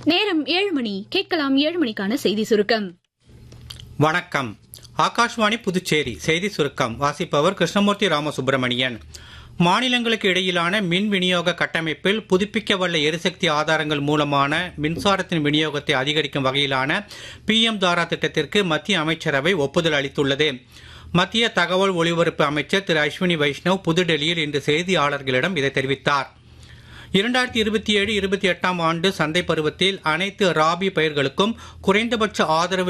நேரம் ஏழு மணி கேட்கலாம் ஏழு மணிக்கான செய்தி சுருக்கம் வணக்கம் ஆகாஷ்வாணி புதுச்சேரி செய்தி சுருக்கம் வாசிப்பவர் கிருஷ்ணமூர்த்தி ராமசுப்பிரமணியன் மாநிலங்களுக்கு இடையிலான மின் விநியோக கட்டமைப்பில் புதுப்பிக்கவல்ல எரிசக்தி ஆதாரங்கள் மூலமான மின்சாரத்தின் விநியோகத்தை அதிகரிக்கும் வகையிலான பிஎம் தாரா திட்டத்திற்கு மத்திய அமைச்சரவை ஒப்புதல் அளித்துள்ளது மத்திய தகவல் ஒலிபரப்பு அமைச்சர் திரு அஸ்வினி வைஷ்ணவ் புதுடெல்லியில் இன்று செய்தியாளர்களிடம் இதை தெரிவித்தார் இரண்டாயிரத்தி இருபத்தி ஏழு இருபத்தி எட்டாம் ஆண்டு சந்தை பருவத்தில் அனைத்து ராபி பயிர்களுக்கும் குறைந்தபட்ச ஆதரவு